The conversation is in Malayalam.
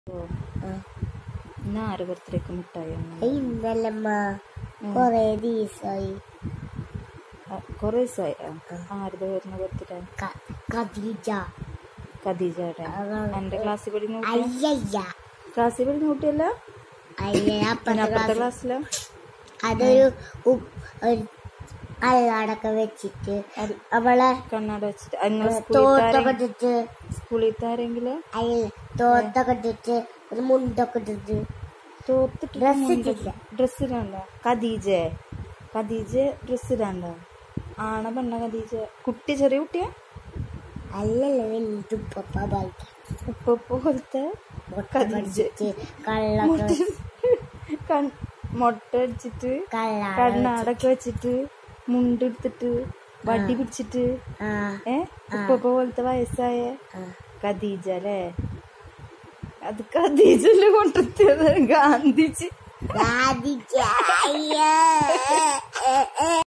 ഓ ഇന്ന് ആര് ബർത്ത്ഡേക്ക് മിഠായി ഇന്നല്ലമ്മ കൊറേ ദിവസമായി കൊറേ ദിവസമായി ആരുടെ വരുന്ന ബർത്ത്ഡേ ക- ഖദീജ ഖദീജയുടെ അതാണ്. എന്റെ ക്ലാസ്സിൽ പഠിക്കുന്ന കുട്ടി അയ്യയ്യ ക്ലാസ്സിൽ പഠിക്കുന്ന കുട്ടിയല്ല അയ്യ പിന്നെ അപ്പുറത്തെ അപ്പുറത്തെ ക്ലാസ് ക്ലാസ്സിലോ അതൊരു ഉപ്പ് ഒരു കള്ളാടൊക്കെ വെച്ചിട്ട് അവളെ കണ്ണാട വെച്ചിട്ട് നിങ്ങളെ തോർത്തൊക്കെ സ്കൂളിൽ ഇട്ടിട്ട് സ്കൂളിൽ ആരെങ്കിലും അയ്യ തോർത്തൊക്കെ ഇട്ടിട്ട് ഒരു മുണ്ടൊക്കെ ഇട്ടിട്ട് തോർത്തിട്ട് Dress ഇട്ടില്ല. ഡ്രസ് ഇടണ്ട ഖദീജ ഖദീജ ഡ്രസ് ഇടണ്ട ആണ പെണ്ണ ഖദീജ കുട്ടി ചെറിയ കുട്ടിയാ അല്ലല്ല വലുത് ഉപ്പ ബായിക്ക് ഉപ്പ പോലത്തെ ഖദീജ കള്ളൊക്കെ കൺ- മൊട്ട അടിച്ചിട്ട് കള്ളാട കണ്ണാടൊക്കെ വെച്ചിട്ട് മുണ്ടെടുത്തിട്ട് വടി പിടിച്ചിട്ട് ആ ഏ ഉപ്പ പോലത്തെ വയസ്സായ ആ. ഖദീജ അല്ലേ അത് ഖദീജല്ലേ കൊണ്ടെത്തിയത് ഗാന്ധിജി ഖദീജ അയ്യോ